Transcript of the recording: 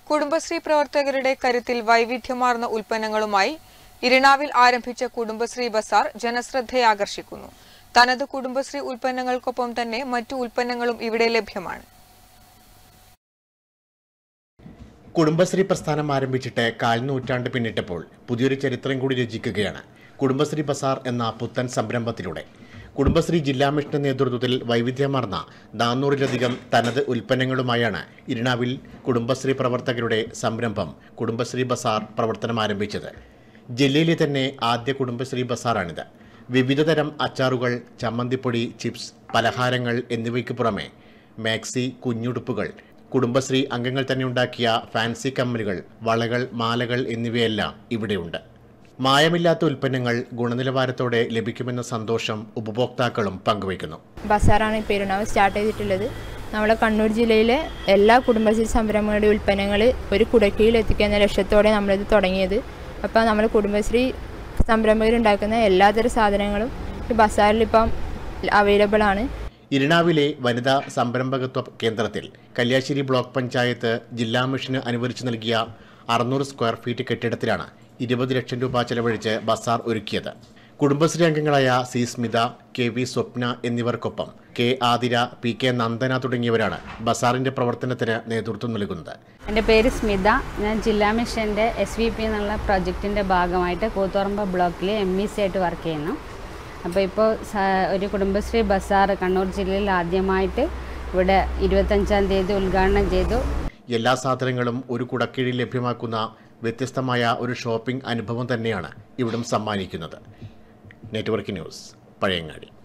കുടുംബശ്രീ പ്രവർത്തകരുടെ കരുത്തിൽ വൈവിധ്യമാർന്ന ഉൽപ്പന്നങ്ങളുമായി ഇരിണാവിൽ ആരംഭിച്ച കുടുംബശ്രീ ബസാർ ജനശ്രദ്ധയാകർഷിക്കുന്നു തനത് കുടുംബശ്രീ ഉൽപ്പന്നങ്ങൾക്കൊപ്പം തന്നെ മറ്റു ഉൽപ്പന്നങ്ങളും ഇവിടെ ലഭ്യമാണ് കുടുംബശ്രീ പ്രസ്ഥാനം ആരംഭിച്ചിട്ട് കാൽ നൂറ്റാണ്ട് പിന്നിട്ടപ്പോൾ പുതിയൊരു ചരിത്രം കൂടി രചിക്കുകയാണ് കുടുംബശ്രീ ബസാർ എന്ന പുത്തൻ സംരംഭത്തിലൂടെ കുടുംബശ്രീ ജില്ലാ മിഷന്റെ നേതൃത്വത്തിൽ വൈവിധ്യമാർന്ന നാനൂറിലധികം തനത് ഉൽപ്പന്നങ്ങളുമായാണ് ഇരിണാവിൽ കുടുംബശ്രീ പ്രവർത്തകരുടെ സംരംഭം കുടുംബശ്രീ ബസാർ പ്രവർത്തനം ആരംഭിച്ചത് ജില്ലയിലെ തന്നെ ആദ്യ കുടുംബശ്രീ ബസാറാണിത് വിവിധതരം അച്ചാറുകൾ ചമ്മന്തിപ്പൊടി ചിപ്സ് പലഹാരങ്ങൾ എന്നിവയ്ക്ക് പുറമെ മാക്സി കുഞ്ഞുടുപ്പുകൾ കുടുംബശ്രീ അംഗങ്ങൾ തന്നെ ഉണ്ടാക്കിയ ഫാൻസി കമ്മലുകൾ വളകൾ മാലകൾ എന്നിവയെല്ലാം ഇവിടെയുണ്ട് മായമില്ലാത്ത ഉൽപ്പന്നങ്ങൾ ഗുണനിലവാരത്തോടെ ലഭിക്കുമെന്ന സന്തോഷം ഉപഭോക്താക്കളും പങ്കുവയ്ക്കുന്നു ബസാറാണ് ഇപ്പോൾ ഇരുണാവ് സ്റ്റാർട്ട് ചെയ്തിട്ടുള്ളത് നമ്മളെ കണ്ണൂർ ജില്ലയിലെ എല്ലാ കുടുംബശ്രീ സംരംഭങ്ങളുടെ ഉൽപ്പന്നങ്ങൾ ഒരു കുടക്കീഴിൽ എത്തിക്കുക എന്ന ലക്ഷ്യത്തോടെ നമ്മളിത് തുടങ്ങിയത് അപ്പോൾ നമ്മുടെ കുടുംബശ്രീ സംരംഭകരുണ്ടാക്കുന്ന എല്ലാതരം സാധനങ്ങളും ഈ ബസാറിൽ ഇപ്പം അവൈലബിൾ ആണ് ഇരിണാവിലെ വനിതാ സംരംഭകത്വ കേന്ദ്രത്തിൽ കല്യാശ്ശേരി ബ്ലോക്ക് പഞ്ചായത്ത് ജില്ലാ മിഷന് അനുവദിച്ചു നൽകിയ അറുന്നൂറ് സ്ക്വയർ ഫീറ്റ് കെട്ടിടത്തിലാണ് ഇരുപത് ലക്ഷം രൂപ ചെലവഴിച്ച് ബസാർ ഒരുക്കിയത് കുടുംബശ്രീ അംഗങ്ങളായ C Smitha K V Swapna എന്നിവർക്കൊപ്പം K Athira P K Nandana തുടങ്ങിയവരാണ് ബസാറിന്റെ പ്രവർത്തനത്തിന് നേതൃത്വം നൽകുന്നത് എൻ്റെ പേര് സ്മിത ഞാൻ ജില്ലാ മിഷൻ്റെ എസ് വി പി എന്നുള്ള പ്രൊജക്റ്റിൻ്റെ ഭാഗമായിട്ട് കൂത്തുറമ്പ് ബ്ലോക്കിൽ എം ഇ സി ആയിട്ട് വർക്ക് ചെയ്യുന്നു അപ്പോൾ ഇപ്പോൾ സ- ഒരു കുടുംബശ്രീ ബസാർ കണ്ണൂർ ജില്ലയിൽ ആദ്യമായിട്ട് ഇവിടെ ഇരുപത്തഞ്ചാം തീയതി ഉദ്ഘാടനം ചെയ്തു എല്ലാ സാധനങ്ങളും ഒരു കുടക്കീഴിൽ ലഭ്യമാക്കുന്ന വ്യത്യസ്തമായ ഒരു ഷോപ്പിംഗ് അനുഭവം തന്നെയാണ് ഇവിടം സമ്മാനിക്കുന്നത് നെറ്റ്വർക്ക് ന്യൂസ് പഴയങ്ങാടി